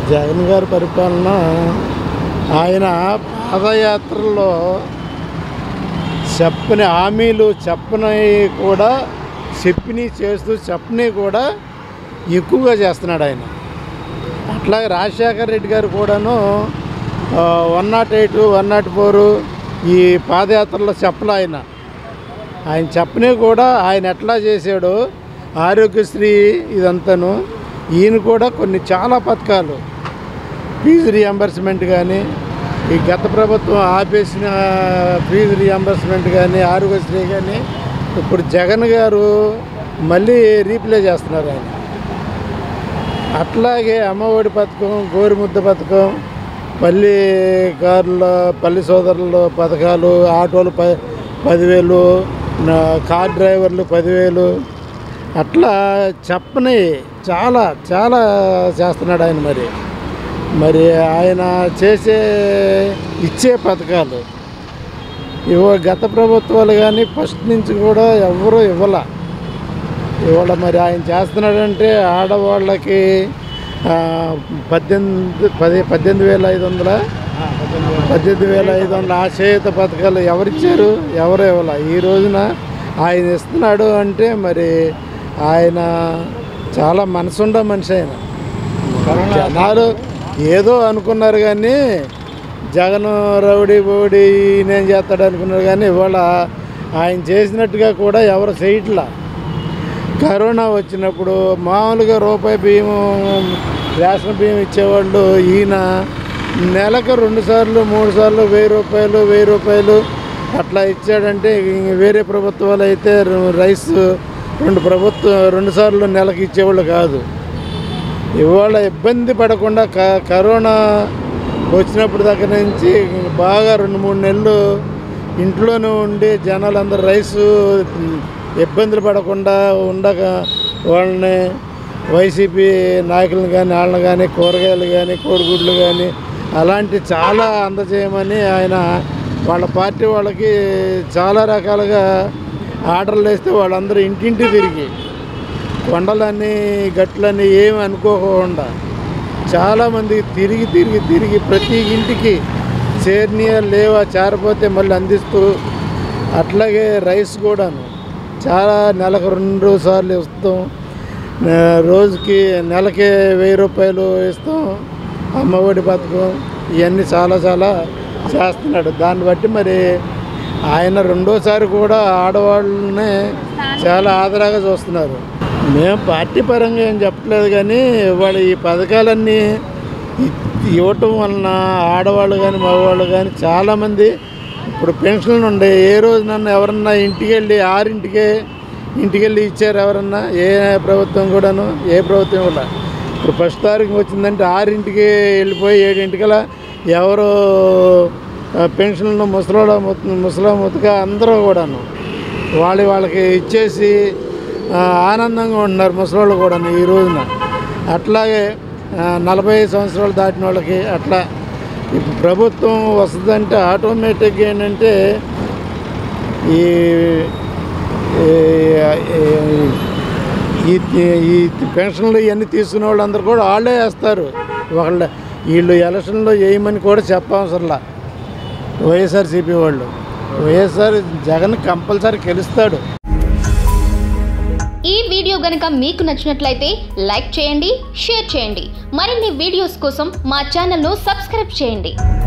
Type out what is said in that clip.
జగన్ గారి పరిపాలన ఆయన పాదయాత్రలో చెప్పని హామీలు చెప్పని కూడా చెప్పిని చేస్తూ చెప్పని కూడా ఎక్కువగా చేస్తున్నాడు ఆయన అట్లాగే రాజశేఖర రెడ్డి గారు కూడాను one nought eight one nought four ఈ పాదయాత్రలో చెప్పలే ఆయన ఆయన చెప్పనే కూడా ఆయన ఎట్లా చేశాడో ఆరోగ్యశ్రీ ఇదంతాను ఈయన కూడా కొన్ని చాలా పథకాలు ఫీజు రియంబర్స్మెంట్ కానీ ఈ గత ప్రభుత్వం ఆపేసిన ఫీజు రియంబర్స్మెంట్ కానీ ఆరోగ్యశ్రీ కానీ ఇప్పుడు జగన్ గారు మళ్ళీ రీప్లే చేస్తున్నారు ఆయన అట్లాగే అమ్మఒడి పథకం గోరుముద్ద పథకం పల్లి కార్ల పల్లి సోదరుల పథకాలు ఆటోలు ప పదివేలు నా కార్ డ్రైవర్లు పదివేలు అట్లా చెప్పని చాలా చాలా చేస్తున్నాడు ఆయన మరి మరి ఆయన చేసే ఇచ్చే పథకాలు ఇవ గత ప్రభుత్వాలు కానీ ఫస్ట్ నుంచి కూడా ఎవరు ఇవ్వాల ఇవాళ మరి ఆయన చేస్తున్నాడంటే ఆడవాళ్ళకి ఆ, పద్దెనిమిది పది పద్దెనిమిది వేల ఐదు వందల పద్దెనిమిది వేల ఐదు వందల ఆశయత పథకాలు ఎవరిచ్చారు ఎవరు ఇవ్వాల ఈ రోజున ఆయన ఇస్తున్నాడు అంటే మరి ఆయన చాలా మనసుండ మనిషి ఆయన జనాలు ఏదో అనుకున్నారు కానీ జగన్ రౌడీ బోడీ నేను చేస్తాడు అనుకున్నారు కానీ ఇవాళ ఆయన చేసినట్టుగా కూడా ఎవరు చేయట్లా కరోనా వచ్చినప్పుడు మామూలుగా రూపాయి బియ్యం రేషన్ బియ్యం ఇచ్చేవాళ్ళు ఈయన నెలకు రెండు సార్లు మూడు సార్లు వెయ్యి రూపాయలు వెయ్యి రూపాయలు అట్లా ఇచ్చాడంటే ఇంక వేరే ప్రభుత్వాలు అయితే ర- రైస్ రెండు ప్రభుత్వం రెండు సార్లు నెలకు ఇచ్చేవాళ్ళు కాదు ఇవాళ ఇబ్బంది పడకుండా క కరోనా వచ్చినప్పుడు దగ్గర నుంచి బాగా రెండు మూడు నెలలు ఇంట్లోనే ఉండి జనాలందరూ రైసు ఇబ్బందులు పడకుండా ఉండక వాళ్ళని వైసీపీ నాయకులను కానీ వాళ్ళని కానీ కూరగాయలు కానీ కోడిగుడ్లు కానీ అలాంటి చాలా అందజేయమని ఆయన వాళ్ళ పార్టీ వాళ్ళకి చాలా రకాలుగా ఆర్డర్లు వేస్తే వాళ్ళందరూ ఇంటింటి తిరిగి కొండలన్నీ గట్లన్నీ ఏమి అనుకోకుండా చాలామంది తిరిగి తిరిగి తిరిగి ప్రతి ఇంటికి చేర్నియా లేవా చారిపోతే మళ్ళీ అందిస్తూ అట్లాగే రైస్ కూడాను చాలా నెలకు రెండు సార్లు ఇస్తాం ఆ, రోజుకి నెలకి వెయ్యి రూపాయలు ఇస్తాం అమ్మఒడి పథకం ఇవన్నీ చాలా చాలా చేస్తున్నాడు దాన్ని బట్టి మరి ఆయన రెండోసారి కూడా ఆడవాళ్ళనే చాలా ఆదరాగా చూస్తున్నారు మేము పార్టీ పరంగా ఏం చెప్పలేదు కానీ వాళ్ళ ఈ పథకాలన్నీ ఇ- ఇవ్వటం వలన ఆడవాళ్ళు కానీ మగవాళ్ళు కానీ చాలామంది ఇప్పుడు పెన్షన్లు ఉండే ఏ రోజునన్నా ఎవరన్నా ఇంటికి వెళ్ళి ఆరింటికే ఇంటికి వెళ్ళి ఇచ్చారు ఎవరన్నా ఏ ప్రభుత్వం కూడాను ఏ ప్రభుత్వం ఇవ్వాల ఇప్పుడు ఫస్ట్ తారీఖు వచ్చిందంటే ఆరింటికి వెళ్ళిపోయి ఏడింటికల్లా ఎవరు ఆ, పెన్షన్లు ముసలోడ ముసలో ముతక అందరూ కూడాను వాళ్ళు వాళ్ళకి ఇచ్చేసి ఆ, ఆనందంగా ఉంటున్నారు ముసలోళ్ళు కూడా ఈ రోజున అట్లాగే ఆ, నలభై ఐదు సంవత్సరాలు దాటిన వాళ్ళకి అట్లా ఇప్పుడు ప్రభుత్వం వస్తుందంటే ఆటోమేటిక్గా ఏంటంటే ఈ ఈ- ఈ ఈ పెన్షన్లు ఇవన్నీ తీసుకునే వాళ్ళందరూ కూడా వాళ్ళే వేస్తారు వాళ్ళ వీళ్ళు ఎలక్షన్లో వేయమని కూడా చెప్పవసరంలా వైఎస్ఆర్సీపీ వాళ్ళు వైఎస్ఆర్ జగన్ కంపల్సరీ గెలుస్తాడు ఈ వీడియో గనుక మీకు నచ్చినట్లయితే లైక్ చేయండి షేర్ చేయండి మరిన్ని వీడియోస్ కోసం మా ఛానల్ను సబ్స్క్రైబ్ చేయండి